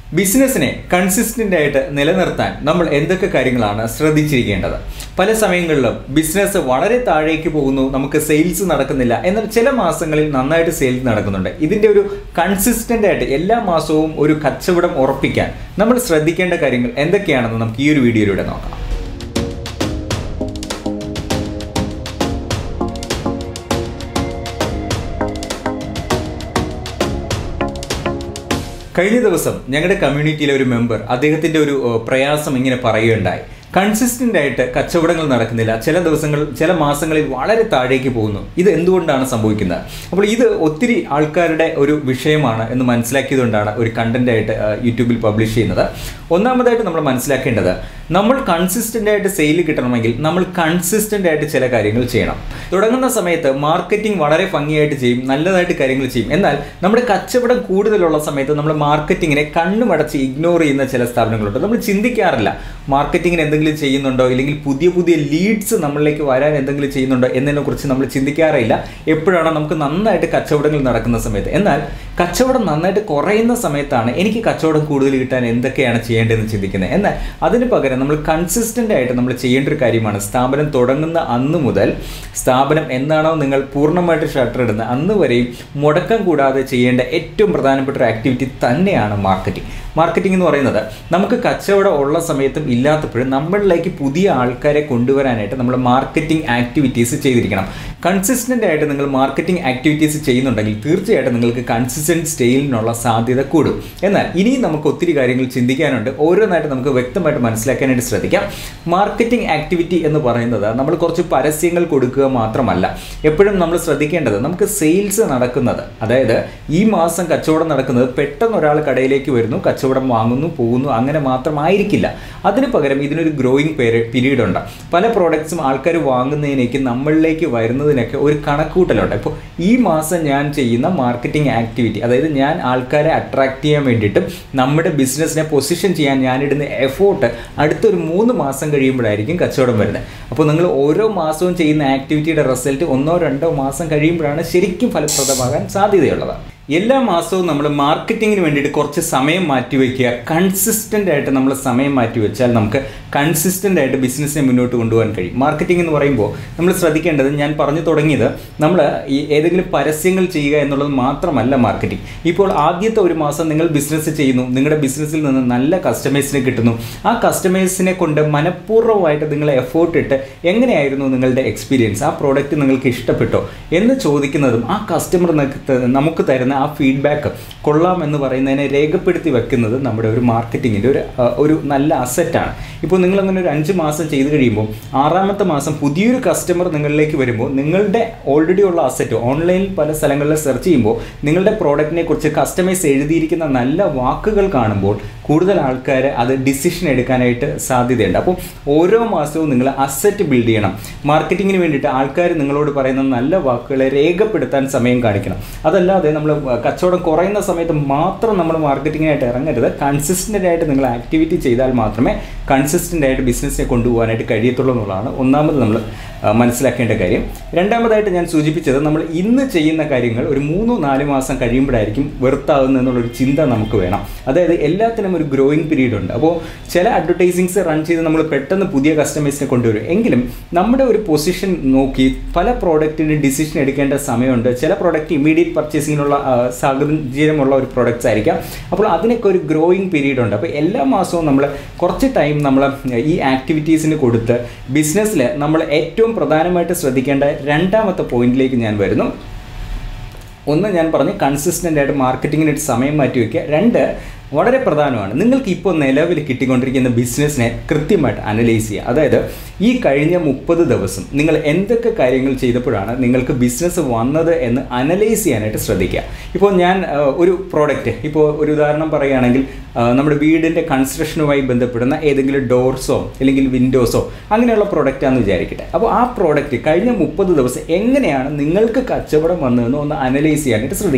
ബിസിനസ്സിനെ കൺസിസ്റ്റന്റ് ആയിട്ട് നിലനിർത്താൻ നമ്മൾ എന്തൊക്കെ കാര്യങ്ങളാണ് ശ്രദ്ധിച്ചിരിക്കേണ്ടത് പല സമയങ്ങളിലും ബിസിനസ് വളരെ താഴേക്ക് പോകുന്നു നമുക്ക് സെയിൽസ് നടക്കുന്നില്ല എന്നാൽ ചില മാസങ്ങളിൽ നന്നായിട്ട് സെയിൽസ് നടക്കുന്നുണ്ട് ഇതിന്റെ ഒരു കൺസിസ്റ്റന്റ് ആയിട്ട് എല്ലാ മാസവും ഒരു കച്ചവടം ഉറപ്പിക്കാൻ നമ്മൾ ശ്രദ്ധിക്കേണ്ട കാര്യങ്ങൾ എന്തൊക്കെയാണെന്ന് നമുക്ക് ഈ ഒരു വീഡിയോയിലൂടെ നോക്കാം കഴിഞ്ഞ ദിവസം ഞങ്ങളുടെ കമ്മ്യൂണിറ്റിയിലെ ഒരു മെമ്പർ അദ്ദേഹത്തിന്റെ ഒരു ഏഹ്, പ്രയാസം ഇങ്ങനെ പറയുകയുണ്ടായി കൺസിസ്റ്റന്റ് ആയിട്ട് കച്ചവടങ്ങൾ നടക്കുന്നില്ല ചില ദിവസങ്ങൾ ചില മാസങ്ങളിൽ വളരെ താഴേക്ക് പോകുന്നു ഇത് എന്തുകൊണ്ടാണ് സംഭവിക്കുന്നത് അപ്പോൾ ഇത് ഒത്തിരി ആൾക്കാരുടെ ഒരു വിഷയമാണ് എന്ന് മനസ്സിലാക്കിയതുകൊണ്ടാണ് ഒരു കണ്ടന്റ് ആയിട്ട് ഏഹ്, യൂട്യൂബിൽ പബ്ലിഷ് ചെയ്യുന്നത് ഒന്നാമതായിട്ട് നമ്മൾ മനസ്സിലാക്കേണ്ടത് നമ്മൾ കൺസിസ്റ്റന്റ് ആയിട്ട് സെയിൽ കിട്ടണമെങ്കിൽ നമ്മൾ കൺസിസ്റ്റന്റ് ആയിട്ട് ചില കാര്യങ്ങൾ ചെയ്യണം തുടങ്ങുന്ന സമയത്ത് മാർക്കറ്റിംഗ് വളരെ ഭംഗിയായിട്ട് ചെയ്യും നല്ലതായിട്ട് കാര്യങ്ങൾ ചെയ്യും എന്നാൽ നമ്മുടെ കച്ചവടം കൂടുതലുള്ള സമയത്ത് നമ്മൾ മാർക്കറ്റിങ്ങിനെ കണ്ണുമടച്ച് ഇഗ്നോർ ചെയ്യുന്ന ചില സ്ഥാപനങ്ങളുണ്ട് നമ്മൾ ചിന്തിക്കാറില്ല മാർക്കറ്റിങ്ങിന് എന്തെങ്കിലും ചെയ്യുന്നുണ്ടോ ഇല്ലെങ്കിൽ പുതിയ പുതിയ ലീഡ്സ് നമ്മളിലേക്ക് വരാൻ എന്തെങ്കിലും ചെയ്യുന്നുണ്ടോ എന്നതിനെ കുറിച്ച് നമ്മൾ ചിന്തിക്കാറില്ല എപ്പോഴാണ് നമുക്ക് നന്നായിട്ട് കച്ചവടങ്ങൾ നടക്കുന്ന സമയത്ത് എന്നാൽ കച്ചവടം നന്നായിട്ട് കുറയുന്ന സമയത്താണ് എനിക്ക് കച്ചവടം കൂടുതൽ കിട്ടാൻ എന്തൊക്കെയാണ് ചെയ്യേണ്ടതെന്ന് ചിന്തിക്കുന്നത് എന്നാൽ അതിന് പകരം നമ്മൾ കൺസിസ്റ്റന്റ് ആയിട്ട് നമ്മൾ ചെയ്യേണ്ട ഒരു കാര്യമാണ് സ്ഥാപനം തുടങ്ങുന്ന അന്ന് മുതൽ സ്ഥാപനം എന്നാണോ നിങ്ങൾ പൂർണ്ണമായിട്ട് ഷട്ടർ ഇടുന്നത് അന്ന് വരെയും മുടക്കം കൂടാതെ ചെയ്യേണ്ട ഏറ്റവും പ്രധാനപ്പെട്ട ഒരു ആക്ടിവിറ്റി തന്നെയാണ് മാർക്കറ്റിംഗ് മാർക്കറ്റിംഗ് എന്ന് പറയുന്നത് നമുക്ക് കച്ചവടം ഉള്ള സമയത്തും ഇല്ലാത്തപ്പോഴും നമ്മളിലേക്ക് പുതിയ ആൾക്കാരെ കൊണ്ടുവരാനായിട്ട് നമ്മൾ മാർക്കറ്റിംഗ് ആക്ടിവിറ്റീസ് ചെയ്തിരിക്കണം കൺസിസ്റ്റന്റ് ആയിട്ട് നിങ്ങൾ മാർക്കറ്റിംഗ് ആക്ടിവിറ്റീസ് ചെയ്യുന്നുണ്ടെങ്കിൽ തീർച്ചയായിട്ടും നിങ്ങൾക്ക് കൺസിസ്റ്റന്റ് സ്റ്റേയിലിനുള്ള സാധ്യത കൂടും എന്നാൽ ഇനിയും നമുക്ക് ഒത്തിരി കാര്യങ്ങൾ ചിന്തിക്കാനുണ്ട് ഓരോന്നായിട്ട് നമുക്ക് വ്യക്തമായിട്ട് മനസ്സിലാക്കാനായിട്ട് ശ്രദ്ധിക്കാം മാർക്കറ്റിംഗ് ആക്ടിവിറ്റി എന്ന് പറയുന്നത് നമ്മൾ കുറച്ച് പരസ്യങ്ങൾ കൊടുക്കുക മാത്രമല്ല എപ്പോഴും നമ്മൾ ശ്രദ്ധിക്കേണ്ടത് നമുക്ക് സെയിൽസ് നടക്കുന്നത് അതായത് ഈ മാസം കച്ചവടം നടക്കുന്നത് പെട്ടെന്ന് ഒരാൾ കടയിലേക്ക് വരുന്നു കച്ചവടം വാങ്ങുന്നു പോകുന്നു അങ്ങനെ മാത്രമായിരിക്കില്ല അതിന് പകരം ഇതിനൊരു ഗ്രോയിങ് പീരീഡ് ഉണ്ട് പല പ്രോഡക്ട്സും ആൾക്കാർ വാങ്ങുന്നതിനേക്ക് നമ്മളിലേക്ക് വരുന്നതിനൊക്കെ ഒരു കണക്കൂട്ടലുണ്ട് ഇപ്പോൾ ഈ മാസം ഞാൻ ചെയ്യുന്ന മാർക്കറ്റിംഗ് ആക്ടിവിറ്റി അതായത് ഞാൻ ആൾക്കാരെ അട്രാക്ട് ചെയ്യാൻ വേണ്ടിയിട്ടും നമ്മുടെ ബിസിനസ്സിനെ പൊസിഷൻ ചെയ്യാൻ ഞാനിടുന്ന എഫോർട്ട് അടുത്തൊരു മൂന്ന് മാസം കഴിയുമ്പോഴായിരിക്കും കച്ചവടം വരുന്നത് അപ്പോൾ നിങ്ങൾ ഓരോ മാസവും ചെയ്യുന്ന ആക്ടിവിറ്റിയുടെ റിസൾട്ട് ഒന്നോ രണ്ടോ മാസം കഴിയുമ്പോഴാണ് ശരിക്കും ഫലപ്രദമാകാൻ സാധ്യതയുള്ളത് എല്ലാ മാസവും നമ്മൾ മാർക്കറ്റിങ്ങിന് വേണ്ടിയിട്ട് കുറച്ച് സമയം മാറ്റിവെക്കുക കൺസിസ്റ്റൻ്റ് ആയിട്ട് നമ്മൾ സമയം മാറ്റി വെച്ചാൽ നമുക്ക് കൺസിസ്റ്റൻ്റ് ആയിട്ട് ബിസിനസ്സിനെ മുന്നോട്ട് കൊണ്ടുപോകാൻ കഴിയും മാർക്കറ്റിംഗ് എന്ന് പറയുമ്പോൾ നമ്മൾ ശ്രദ്ധിക്കേണ്ടത് ഞാൻ പറഞ്ഞു തുടങ്ങിയത് നമ്മൾ ഈ ഏതെങ്കിലും പരസ്യങ്ങൾ ചെയ്യുക എന്നുള്ളത് മാത്രമല്ല മാർക്കറ്റിംഗ് ഇപ്പോൾ ആദ്യത്തെ ഒരു മാസം നിങ്ങൾ ബിസിനസ് ചെയ്യുന്നു നിങ്ങളുടെ ബിസിനസ്സിൽ നിന്ന് നല്ല കസ്റ്റമേഴ്സിനെ കിട്ടുന്നു ആ കസ്റ്റമേഴ്സിനെ കൊണ്ട് മനഃപൂർവ്വമായിട്ട് നിങ്ങൾ എഫോർട്ട് ഇട്ട് എങ്ങനെയായിരുന്നു നിങ്ങളുടെ എക്സ്പീരിയൻസ് ആ പ്രോഡക്റ്റ് നിങ്ങൾക്ക് ഇഷ്ടപ്പെട്ടോ എന്ന് ചോദിക്കുന്നതും ആ കസ്റ്റമർ നമുക്ക് തരുന്ന ആ ഫീഡ്ബാക്ക് കൊള്ളാം എന്ന് പറയുന്നതിനെ രേഖപ്പെടുത്തി വെക്കുന്നത് നമ്മുടെ ഒരു മാർക്കറ്റിങ്ങിൻ്റെ ഒരു ആ, ഒരു നല്ല അസറ്റാണ് ഇപ്പോൾ നിങ്ങൾ അങ്ങനെ ഒരു അഞ്ച് മാസം ചെയ്ത് കഴിയുമ്പോൾ ആറാമത്തെ മാസം പുതിയൊരു കസ്റ്റമർ നിങ്ങളിലേക്ക് വരുമ്പോൾ നിങ്ങളുടെ ഓൾറെഡി ഉള്ള അസറ്റ് ഓൺലൈനിൽ പല സ്ഥലങ്ങളിൽ സെർച്ച് ചെയ്യുമ്പോൾ നിങ്ങളുടെ പ്രോഡക്റ്റിനെ കുറിച്ച് കസ്റ്റമൈസ് എഴുതിയിരിക്കുന്ന നല്ല വാക്കുകൾ കാണുമ്പോൾ കൂടുതൽ ആൾക്കാർ അത് ഡിസിഷൻ എടുക്കാനായിട്ട് സാധ്യതയുണ്ട് അപ്പോൾ ഓരോ മാസവും നിങ്ങൾ അസറ്റ് ബിൽഡ് ചെയ്യണം മാർക്കറ്റിങ്ങിന് വേണ്ടിയിട്ട് ആൾക്കാർ നിങ്ങളോട് പറയുന്ന നല്ല വാക്കുകളെ രേഖപ്പെടുത്താൻ സമയം കാണിക്കണം അതല്ലാതെ നമ്മൾ കച്ചവടം കുറയുന്ന സമയത്ത് മാത്രം നമ്മൾ മാർക്കറ്റിങ്ങിനായിട്ട് ഇറങ്ങരുത് കൺസിസ്റ്റൻ്റ് ആയിട്ട് നിങ്ങൾ ആക്ടിവിറ്റി ചെയ്താൽ മാത്രമേ കൺസിസ്റ്റൻ്റ് ആയിട്ട് ബിസിനസ്സിനെ കൊണ്ടുപോകാനായിട്ട് കഴിയത്തുള്ളൂ എന്നുള്ളതാണ് ഒന്നാമത് നമ്മൾ ആ, മനസ്സിലാക്കേണ്ട കാര്യം രണ്ടാമതായിട്ട് ഞാൻ സൂചിപ്പിച്ചത് നമ്മൾ ഇന്ന് ചെയ്യുന്ന കാര്യങ്ങൾ ഒരു മൂന്നോ നാല് മാസം കഴിയുമ്പോഴായിരിക്കും വെറുത്താകുന്നത് എന്നുള്ളൊരു ചിന്ത നമുക്ക് വേണം അതായത് എല്ലാത്തിനും ഒരു ഗ്രോയിങ് പീരീഡ് ഉണ്ട് അപ്പോൾ ചില അഡ്വർടൈസിങ്സ് റൺ ചെയ്ത് നമ്മൾ പെട്ടെന്ന് പുതിയ കസ്റ്റമേഴ്സിനെ കൊണ്ടുവരും എങ്കിലും നമ്മുടെ ഒരു പൊസിഷൻ നോക്കി പല പ്രോഡക്റ്റിന് ഡിസിഷൻ എടുക്കേണ്ട സമയമുണ്ട് ചില പ്രോഡക്റ്റ് ഇമീഡിയറ്റ് പർച്ചേസിങ്ങിനുള്ള ആ, സാഹചര്യമുള്ള ഒരു പ്രോഡക്റ്റ്സ് ആയിരിക്കാം അപ്പോൾ അതിനൊക്കെ ഒരു ഗ്രോയിങ് പീരീഡ് ഉണ്ട് അപ്പോൾ എല്ലാ മാസവും നമ്മൾ കുറച്ച് ടൈം നമ്മൾ ഈ ആക്ടിവിറ്റീസിന് കൊടുത്ത് ബിസിനസ്സിൽ നമ്മൾ ഏറ്റവും പ്രധാനമായിട്ട് ശ്രദ്ധിക്കേണ്ട രണ്ടാമത്തെ പോയിന്റിലേക്ക് ഞാൻ വരുന്നു ഒന്ന് ഞാൻ പറഞ്ഞു കൺസിസ്റ്റൻ്റ് ആയിട്ട് മാർക്കറ്റിങ്ങിനായിട്ട് സമയം മാറ്റി വയ്ക്കുക രണ്ട് വളരെ പ്രധാനമാണ് നിങ്ങൾക്ക് ഇപ്പോൾ നിലവിൽ കിട്ടിക്കൊണ്ടിരിക്കുന്ന ബിസിനസ്സിനെ കൃത്യമായിട്ട് അനലൈസ് ചെയ്യുക അതായത് ഈ കഴിഞ്ഞ മുപ്പത് ദിവസം നിങ്ങൾ എന്തൊക്കെ കാര്യങ്ങൾ ചെയ്തപ്പോഴാണ് നിങ്ങൾക്ക് ബിസിനസ് വന്നത് എന്ന് അനലൈസ് ചെയ്യാനായിട്ട് ശ്രദ്ധിക്കുക ഇപ്പോൾ ഞാൻ ആ, ഒരു പ്രോഡക്റ്റ് ഇപ്പോൾ ഒരു ഉദാഹരണം പറയുകയാണെങ്കിൽ ആ, നമ്മുടെ വീടിൻ്റെ കൺസ്ട്രക്ഷനുമായി ബന്ധപ്പെടുന്ന ഏതെങ്കിലും ഡോർസോ അല്ലെങ്കിൽ വിൻഡോസോ അങ്ങനെയുള്ള പ്രോഡക്റ്റാണെന്ന് വിചാരിക്കട്ടെ അപ്പോൾ ആ പ്രോഡക്റ്റ് കഴിഞ്ഞ മുപ്പത് ദിവസം എങ്ങനെയാണ് നിങ്ങൾക്ക് കച്ചവടം വന്നതെന്ന് ഒന്ന് അനലൈസ് ചെയ്യാനായിട്ട് ശ്രദ്ധിക്കുക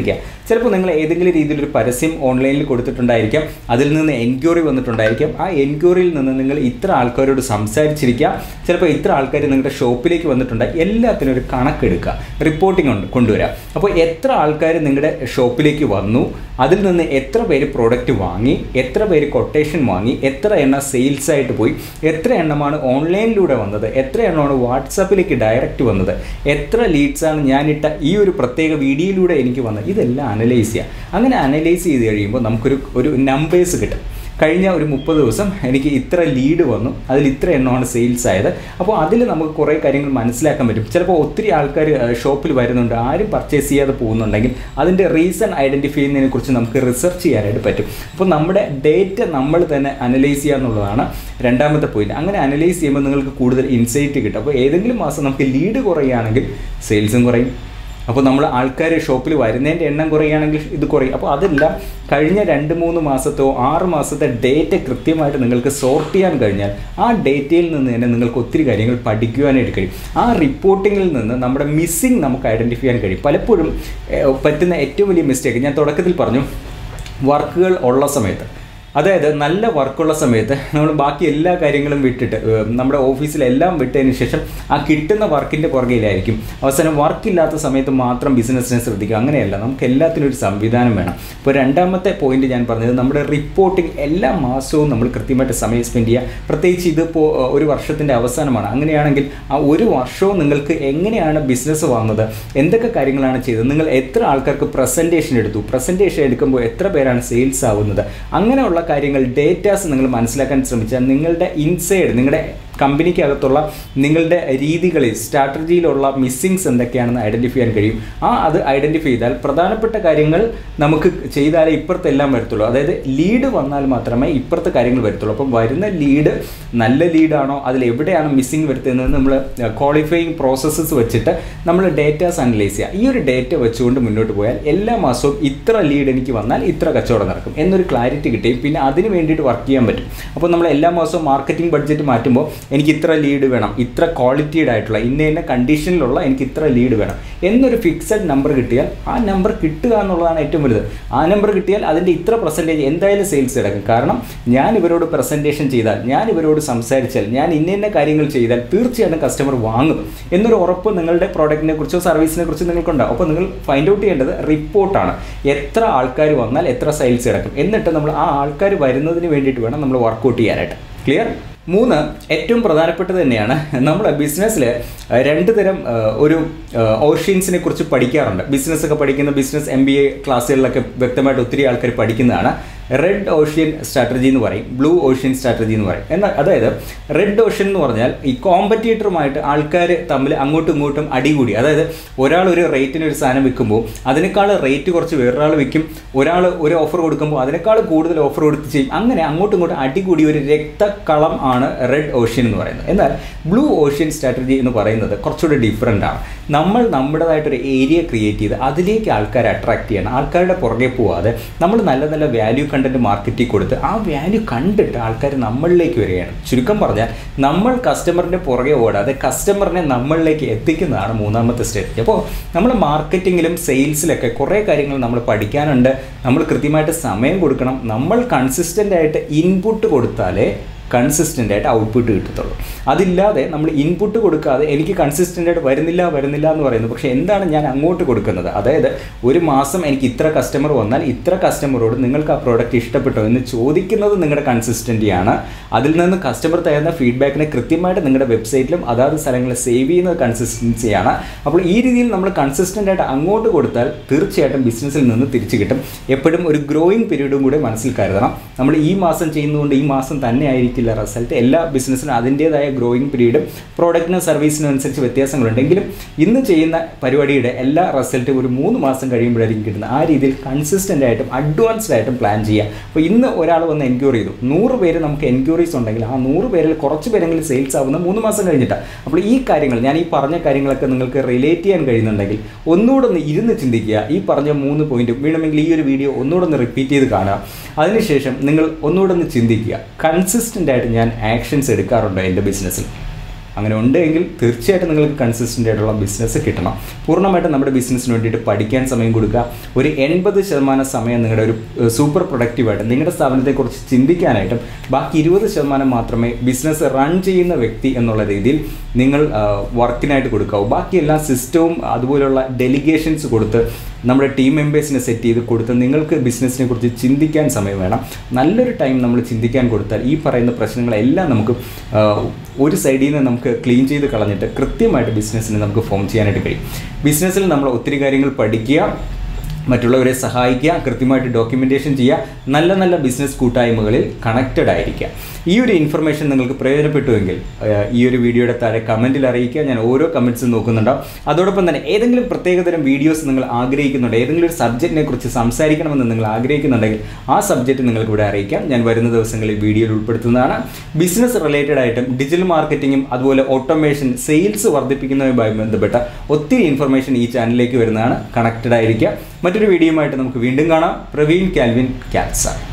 ചിലപ്പോൾ നിങ്ങൾ ഏതെങ്കിലും രീതിയിൽ ഒരു പരസ്യം ഓൺലൈനിൽ കൊടുത്തിട്ടുണ്ടായിരിക്കാം അതിൽ നിന്ന് എൻക്വയറി വന്നിട്ടുണ്ടായിരിക്കാം ആ എൻക്വയറിയിൽ നിന്ന് നിങ്ങൾ ഇത്ര ആൾക്കാരോട് സംസാരിച്ചിരിക്കാം ചിലപ്പോൾ ഇത്ര ആൾക്കാർ നിങ്ങളുടെ ഷോപ്പിലേക്ക് വന്നിട്ടുണ്ട് എല്ലാത്തിനും ഒരു കണക്കെടുക്കുക റിപ്പോർട്ടിംഗ് കൊണ്ടുവരിക അപ്പോൾ എത്ര ആൾക്കാർ നിങ്ങളുടെ ഷോപ്പിലേക്ക് വന്നു അതിൽ നിന്ന് എത്ര പേര് പ്രോഡക്റ്റ് വാങ്ങി എത്ര പേര് കൊട്ടേഷൻ വാങ്ങി എത്ര എണ്ണം സെയിൽസ് ആയിട്ട് പോയി എത്ര എണ്ണമാണ് ഓൺലൈനിലൂടെ വന്നത് എത്ര എണ്ണമാണ് വാട്സാപ്പിലേക്ക് ഡയറക്റ്റ് വന്നത് എത്ര ലീഡ്സാണ് ഞാനിട്ട ഈ ഒരു പ്രത്യേക വീഡിയോയിലൂടെ എനിക്ക് വന്നത് ഇതെല്ലാം അനലൈസ് ചെയ്യുക അങ്ങനെ അനലൈസ് ചെയ്ത് കഴിയുമ്പോൾ നമുക്കൊരു ഒരു നമ്പേഴ്സ് കിട്ടും കഴിഞ്ഞ ഒരു മുപ്പത് ദിവസം എനിക്ക് ഇത്ര ലീഡ് വന്നു അതിൽ ഇത്ര എണ്ണമാണ് സെയിൽസ് ആയത് അപ്പോൾ അതിൽ നമുക്ക് കുറേ കാര്യങ്ങൾ മനസ്സിലാക്കാൻ പറ്റും ചിലപ്പോൾ ഒത്തിരി ആൾക്കാർ ഷോപ്പിൽ വരുന്നുണ്ട് ആരും പർച്ചേസ് ചെയ്യാതെ പോകുന്നുണ്ടെങ്കിൽ അതിൻ്റെ റീസൺ ഐഡൻറ്റിഫൈ ചെയ്യുന്നതിനെ കുറിച്ച് നമുക്ക് റിസർച്ച് ചെയ്യാനായിട്ട് പറ്റും അപ്പോൾ നമ്മുടെ ഡേറ്റ നമ്മൾ തന്നെ അനലൈസ് ചെയ്യുക എന്നുള്ളതാണ് രണ്ടാമത്തെ പോയിന്റ് അങ്ങനെ അനലൈസ് ചെയ്യുമ്പോൾ നിങ്ങൾക്ക് കൂടുതൽ ഇൻസൈറ്റ് കിട്ടും അപ്പോൾ ഏതെങ്കിലും മാസം നമുക്ക് ലീഡ് കുറയുകയാണെങ്കിൽ സെയിൽസും കുറയും അപ്പോൾ നമ്മൾ ആൾക്കാർ ഷോപ്പിൽ വരുന്നതിൻ്റെ എണ്ണം കുറയുകയാണെങ്കിൽ ഇത് കുറയും അപ്പോൾ അതെല്ലാം കഴിഞ്ഞ രണ്ട് മൂന്ന് മാസത്തോ ആറ് മാസത്തെ ഡേറ്റ കൃത്യമായിട്ട് നിങ്ങൾക്ക് സോർട്ട് ചെയ്യാൻ കഴിഞ്ഞാൽ ആ ഡേറ്റയിൽ നിന്ന് തന്നെ നിങ്ങൾക്ക് ഒത്തിരി കാര്യങ്ങൾ പഠിക്കുവാനായിട്ട് കഴിയും ആ റിപ്പോർട്ടിങ്ങിൽ നിന്ന് നമ്മുടെ മിസ്സിങ് നമുക്ക് ഐഡൻറ്റിഫൈ ചെയ്യാൻ കഴിയും പലപ്പോഴും പറ്റുന്ന ഏറ്റവും വലിയ മിസ്റ്റേക്ക് ഞാൻ തുടക്കത്തിൽ പറഞ്ഞു വർക്കുകൾ ഉള്ള സമയത്ത് അതായത് നല്ല വർക്കുള്ള സമയത്ത് നമ്മൾ ബാക്കി എല്ലാ കാര്യങ്ങളും വിട്ടിട്ട് നമ്മുടെ ഓഫീസിലെല്ലാം വിട്ടതിന് ശേഷം ആ കിട്ടുന്ന വർക്കിൻ്റെ പുറകിലായിരിക്കും അവസാനം വർക്കില്ലാത്ത സമയത്ത് മാത്രം ബിസിനസ്സിനെ ശ്രദ്ധിക്കുക അങ്ങനെയല്ല നമുക്ക് എല്ലാത്തിനും ഒരു സംവിധാനം വേണം ഇപ്പോൾ രണ്ടാമത്തെ പോയിന്റ് ഞാൻ പറഞ്ഞത് നമ്മുടെ റിപ്പോർട്ടിംഗ് എല്ലാ മാസവും നമ്മൾ കൃത്യമായിട്ട് സമയം സ്പെൻഡ് ചെയ്യുക പ്രത്യേകിച്ച് ഇതിപ്പോൾ ഒരു വർഷത്തിൻ്റെ അവസാനമാണ് അങ്ങനെയാണെങ്കിൽ ആ ഒരു വർഷവും നിങ്ങൾക്ക് എങ്ങനെയാണ് ബിസിനസ് വന്നത് എന്തൊക്കെ കാര്യങ്ങളാണ് ചെയ്തത് നിങ്ങൾ എത്ര ആൾക്കാർക്ക് പ്രസൻറ്റേഷൻ എടുത്തു പ്രസൻറ്റേഷൻ എടുക്കുമ്പോൾ എത്ര പേരാണ് സെയിൽസ് ആവുന്നത് അങ്ങനെയുള്ള കാര്യങ്ങൾ ഡേറ്റാസ് നിങ്ങൾ മനസ്സിലാക്കാൻ ശ്രമിച്ചാൽ നിങ്ങളുടെ ഇൻസൈഡ് നിങ്ങളുടെ കമ്പനിക്കകത്തുള്ള നിങ്ങളുടെ രീതികളിൽ സ്ട്രാറ്റജിയിലുള്ള മിസ്സിങ്സ് എന്തൊക്കെയാണെന്ന് ഐഡൻറ്റിഫൈ ചെയ്യാൻ കഴിയും ആ അത് ഐഡൻറ്റിഫൈ ചെയ്താൽ പ്രധാനപ്പെട്ട കാര്യങ്ങൾ നമുക്ക് ചെയ്താലേ ഇപ്പുറത്തെല്ലാം വരത്തുള്ളൂ അതായത് ലീഡ് വന്നാൽ മാത്രമേ ഇപ്പുറത്തെ കാര്യങ്ങൾ വരത്തുള്ളൂ അപ്പം വരുന്ന ലീഡ് നല്ല ലീഡാണോ അതിൽ എവിടെയാണ് മിസ്സിങ് വരുത്തുന്നത് നമ്മൾ ക്വാളിഫയിങ് പ്രോസസ്സസ് വെച്ചിട്ട് നമ്മൾ ഡേറ്റാസ് അനലൈസ് ചെയ്യുക ഈ ഒരു ഡേറ്റ വെച്ചുകൊണ്ട് മുന്നോട്ട് പോയാൽ എല്ലാ മാസവും ഇത്ര ലീഡ് എനിക്ക് വന്നാൽ ഇത്ര കച്ചവടം നടക്കും എന്നൊരു ക്ലാരിറ്റി കിട്ടുകയും പിന്നെ അതിന് വേണ്ടിയിട്ട് വർക്ക് ചെയ്യാൻ പറ്റും അപ്പോൾ നമ്മൾ എല്ലാ മാസവും മാർക്കറ്റിംഗ് ബഡ്ജറ്റ് മാറ്റുമ്പോൾ എനിക്ക് ഇത്ര ലീഡ് വേണം ഇത്ര ക്വാളിറ്റീഡ് ആയിട്ടുള്ള ഇന്ന ഇന്ന കണ്ടീഷനിലുള്ള എനിക്ക് ഇത്ര ലീഡ് വേണം എന്നൊരു ഫിക്സഡ് നമ്പർ കിട്ടിയാൽ ആ നമ്പർ കിട്ടുക എന്നുള്ളതാണ് ഏറ്റവും വലുത് ആ നമ്പർ കിട്ടിയാൽ അതിൻ്റെ ഇത്ര പെർസെൻറ്റേജ് എന്തായാലും സെയിൽസ് കിടക്കും കാരണം ഞാൻ ഇവരോട് പ്രസൻറ്റേഷൻ ചെയ്താൽ ഞാൻ ഇവരോട് സംസാരിച്ചാൽ ഞാൻ ഇന്ന ഇന്ന കാര്യങ്ങൾ ചെയ്താൽ തീർച്ചയായിട്ടും കസ്റ്റമർ വാങ്ങും എന്നൊരു ഉറപ്പ് നിങ്ങളുടെ പ്രോഡക്റ്റിനെ കുറിച്ചോ സർവീസിനെ കുറിച്ചോ നിങ്ങൾക്കുണ്ടാവും അപ്പോൾ നിങ്ങൾ ഫൈൻഡ് ഔട്ട് ചെയ്യേണ്ടത് റിപ്പോർട്ടാണ് എത്ര ആൾക്കാർ വന്നാൽ എത്ര സെയിൽസ് കിടക്കും എന്നിട്ട് നമ്മൾ ആ ആൾക്കാർ വരുന്നതിന് വേണ്ടിയിട്ട് വേണം നമ്മൾ വർക്കൗട്ട് ചെയ്യാനായിട്ട് ക്ലിയർ മൂന്ന് ഏറ്റവും പ്രധാനപ്പെട്ടത് തന്നെയാണ് നമ്മൾ ബിസിനസ്സിൽ രണ്ട് തരം ഒരു ഓഷ്യൻസിനെ കുറിച്ച് പഠിക്കാറുണ്ട് ബിസിനസ്സൊക്കെ പഠിക്കുന്ന ബിസിനസ് എം ബി എ ക്ലാസ്സുകളിലൊക്കെ വ്യക്തമായിട്ട് ഒത്തിരി ആൾക്കാർ പഠിക്കുന്നതാണ് റെഡ് ഓഷ്യൻ സ്ട്രാറ്റജി എന്ന് പറയും ബ്ലൂ ഓഷ്യൻ സ്ട്രാറ്റജി എന്ന് പറയും എന്നാൽ അതായത് റെഡ് ഓഷ്യൻ എന്ന് പറഞ്ഞാൽ ഈ കോമ്പറ്റീറ്ററുമായിട്ട് ആൾക്കാർ തമ്മിൽ അങ്ങോട്ടും ഇങ്ങോട്ടും അടികൂടി അതായത് ഒരാൾ ഒരു റേറ്റിന് ഒരു സാധനം വിൽക്കുമ്പോൾ അതിനേക്കാൾ റേറ്റ് കുറച്ച് വേറൊരാൾ വിൽക്കും ഒരാൾ ഒരു ഓഫർ കൊടുക്കുമ്പോൾ അതിനേക്കാൾ കൂടുതൽ ഓഫർ കൊടുത്ത് ചെയ്യും അങ്ങനെ അങ്ങോട്ടും ഇങ്ങോട്ടും അടികൂടി ഒരു രക്തക്കളം ആണ് റെഡ് ഓഷ്യൻ എന്ന് പറയുന്നത് എന്നാൽ ബ്ലൂ ഓഷ്യൻ സ്ട്രാറ്റജി എന്ന് പറയുന്നത് കുറച്ചുകൂടി ഡിഫറെൻ്റ് ആണ് നമ്മൾ നമ്മുടേതായിട്ടൊരു ഏരിയ ക്രിയേറ്റ് ചെയ്ത് അതിലേക്ക് ആൾക്കാരെ അട്രാക്ട് ചെയ്യണം ആൾക്കാരുടെ പുറകെ പോവാതെ നമ്മൾ നല്ല നല്ല വാല്യൂ കണ്ടന്റ് മാർക്കറ്റിൽ കൊടുത്ത് ആ വാല്യൂ കണ്ടിട്ട് ആൾക്കാർ നമ്മളിലേക്ക് വരികയാണ് ചുരുക്കം പറഞ്ഞാൽ നമ്മൾ കസ്റ്റമറിൻ്റെ പുറകെ ഓടാതെ കസ്റ്റമറിനെ നമ്മളിലേക്ക് എത്തിക്കുന്നതാണ് മൂന്നാമത്തെ സ്റ്റേജ് അപ്പോൾ നമ്മൾ മാർക്കറ്റിങ്ങിലും സെയിൽസിലൊക്കെ കുറേ കാര്യങ്ങൾ നമ്മൾ പഠിക്കാനുണ്ട് നമ്മൾ കൃത്യമായിട്ട് സമയം കൊടുക്കണം നമ്മൾ കൺസിസ്റ്റൻ്റ് ആയിട്ട് ഇൻപുട്ട് കൊടുത്താലേ കൺസിസ്റ്റൻ്റ് ആയിട്ട് ഔട്ട്പുട്ട് കിട്ടത്തുള്ളൂ അതില്ലാതെ നമ്മൾ ഇൻപുട്ട് കൊടുക്കാതെ എനിക്ക് കൺസിസ്റ്റൻ്റ് ആയിട്ട് വരുന്നില്ല വരുന്നില്ല എന്ന് പറയുന്നു പക്ഷേ എന്താണ് ഞാൻ അങ്ങോട്ട് കൊടുക്കുന്നത് അതായത് ഒരു മാസം എനിക്ക് ഇത്ര കസ്റ്റമർ വന്നാൽ ഇത്ര കസ്റ്റമറോട് നിങ്ങൾക്ക് ആ പ്രോഡക്റ്റ് ഇഷ്ടപ്പെട്ടോ എന്ന് ചോദിക്കുന്നത് നിങ്ങളുടെ കൺസിസ്റ്റൻറ്റിയാണ് അതിൽ നിന്ന് കസ്റ്റമർ തരുന്ന ഫീഡ്ബാക്കിനെ കൃത്യമായിട്ട് നിങ്ങളുടെ വെബ്സൈറ്റിലും അതാത് സ്ഥലങ്ങളിൽ സേവ് ചെയ്യുന്നത് കൺസിസ്റ്റൻസിയാണ് അപ്പോൾ ഈ രീതിയിൽ നമ്മൾ കൺസിസ്റ്റൻ്റ് ആയിട്ട് അങ്ങോട്ട് കൊടുത്താൽ തീർച്ചയായിട്ടും ബിസിനസ്സിൽ നിന്ന് തിരിച്ചു കിട്ടും എപ്പോഴും ഒരു ഗ്രോയിങ് പീരീഡും കൂടെ മനസ്സിൽ കരുതണം നമ്മൾ ഈ മാസം ചെയ്യുന്നതുകൊണ്ട് ഈ മാസം തന്നെ ആയിരിക്കില്ല റിസൾട്ട് എല്ലാ ബിസിനസ്സിനും അതിൻ്റേതായ ഗ്രോയിങ് പീരീഡും പ്രോഡക്റ്റിനും സർവീസിനും അനുസരിച്ച് വ്യത്യാസങ്ങളുണ്ടെങ്കിലും ഇന്ന് ചെയ്യുന്ന പരിപാടിയുടെ എല്ലാ റിസൾട്ടും ഒരു മൂന്ന് മാസം കഴിയുമ്പോഴായിരിക്കും കിട്ടുന്നത് ആ രീതിയിൽ കൺസിസ്റ്റൻ്റ് ആയിട്ടും അഡ്വാൻസ്ഡ് ആയിട്ടും പ്ലാൻ ചെയ്യുക അപ്പോൾ ഇന്ന് ഒരാൾ വന്ന് എൻക്വയറി ചെയ്തു നൂറ് പേര് നമുക്ക് എൻക്വയറീസ് ഉണ്ടെങ്കിൽ ആ നൂറ് പേരിൽ കുറച്ച് പേരെങ്കിലും സെയിൽസ് ആവുന്ന മൂന്ന് മാസം കഴിഞ്ഞിട്ടാണ് അപ്പോൾ ഈ കാര്യങ്ങൾ ഞാൻ ഈ പറഞ്ഞ കാര്യങ്ങളൊക്കെ നിങ്ങൾക്ക് റിലേറ്റ് ചെയ്യാൻ കഴിയുന്നുണ്ടെങ്കിൽ ഒന്നുകൂടെ ഒന്ന് ഇരുന്ന് ചിന്തിക്കുക ഈ പറഞ്ഞ മൂന്ന് പോയിന്റും വേണമെങ്കിൽ ഈ ഒരു വീഡിയോ ഒന്നുകൂടെ ഒന്ന് റിപ്പീറ്റ് ചെയ്ത് കാണുക അതിനുശേഷം നിങ്ങൾ ഒന്നുകൂടെ ഒന്ന് ചിന്തിക്കുക കൺസിസ്റ്റൻ്റ് ആയിട്ട് ഞാൻ ആക്ഷൻസ് എടുക്കാറുണ്ടോ എൻ്റെ ബിസിനസ്സിൽ അങ്ങനെ ഉണ്ടെങ്കിൽ തീർച്ചയായിട്ടും നിങ്ങൾക്ക് കൺസിസ്റ്റൻ്റ് ആയിട്ടുള്ള ബിസിനസ് കിട്ടണം പൂർണ്ണമായിട്ടും നമ്മുടെ ബിസിനസ്സിന് വേണ്ടിയിട്ട് പഠിക്കാൻ സമയം കൊടുക്കുക ഒരു എൺപത് ശതമാനം സമയം നിങ്ങളുടെ ഒരു സൂപ്പർ പ്രൊഡക്റ്റീവായിട്ട് നിങ്ങളുടെ സ്ഥാപനത്തെക്കുറിച്ച് ചിന്തിക്കാനായിട്ടും ബാക്കി ഇരുപത് ശതമാനം മാത്രമേ ബിസിനസ് റൺ ചെയ്യുന്ന വ്യക്തി എന്നുള്ള രീതിയിൽ നിങ്ങൾ വർക്കിനായിട്ട് കൊടുക്കാവൂ ബാക്കി എല്ലാ സിസ്റ്റവും അതുപോലുള്ള ഡെലിഗേഷൻസ് കൊടുത്ത് നമ്മുടെ ടീം മെമ്പേഴ്സിനെ സെറ്റ് ചെയ്ത് കൊടുത്ത് നിങ്ങൾക്ക് ബിസിനസ്സിനെ കുറിച്ച് ചിന്തിക്കാൻ സമയം വേണം നല്ലൊരു ടൈം നമ്മൾ ചിന്തിക്കാൻ കൊടുത്താൽ ഈ പറയുന്ന പ്രശ്നങ്ങളെല്ലാം നമുക്ക് ആ, ഒരു സൈഡിൽ നിന്ന് നമുക്ക് ക്ലീൻ ചെയ്ത് കളഞ്ഞിട്ട് കൃത്യമായിട്ട് ബിസിനസ്സിനെ നമുക്ക് ഫോം ചെയ്യാനായിട്ട് കഴിയും ബിസിനസ്സിൽ നമ്മൾ ഒത്തിരി കാര്യങ്ങൾ പഠിക്കുക മറ്റുള്ളവരെ സഹായിക്കുക കൃത്യമായിട്ട് ഡോക്യുമെൻറ്റേഷൻ ചെയ്യുക നല്ല നല്ല ബിസിനസ് കൂട്ടായ്മകളിൽ കണക്റ്റഡ് ആയിരിക്കുക ഈ ഒരു ഇൻഫർമേഷൻ നിങ്ങൾക്ക് പ്രയോജനപ്പെട്ടുവെങ്കിൽ ഏഹ്, ഈ ഒരു വീഡിയോയുടെ താഴെ കമൻറ്റിൽ അറിയിക്കുക ഞാൻ ഓരോ കമൻറ്റ്സും നോക്കുന്നുണ്ടാവും അതോടൊപ്പം തന്നെ ഏതെങ്കിലും പ്രത്യേകതരം വീഡിയോസ് നിങ്ങൾ ആഗ്രഹിക്കുന്നുണ്ട് ഏതെങ്കിലും ഒരു സബ്ജക്റ്റിനെ കുറിച്ച് സംസാരിക്കണമെന്ന് നിങ്ങൾ ആഗ്രഹിക്കുന്നുണ്ടെങ്കിൽ ആ സബ്ജക്റ്റ് നിങ്ങൾക്ക് ഇവിടെ അറിയിക്കാം ഞാൻ വരുന്ന ദിവസങ്ങളിൽ വീഡിയോയിൽ ഉൾപ്പെടുത്തുന്നതാണ് ബിസിനസ് റിലേറ്റഡ് ആയിട്ടും ഡിജിറ്റൽ മാർക്കറ്റിങ്ങും അതുപോലെ ഓട്ടോമേഷൻ സെയിൽസ് വർദ്ധിപ്പിക്കുന്നതുമായി ബന്ധപ്പെട്ട ഒത്തിരി ഇൻഫർമേഷൻ ഈ ചാനലിലേക്ക് വരുന്നതാണ് കണക്റ്റഡ് ആയിരിക്കുക മറ്റൊരു വീഡിയോയുമായിട്ട് നമുക്ക് വീണ്ടും കാണാം പ്രവീൺ കാൽവിൻ ക്യാൻസർ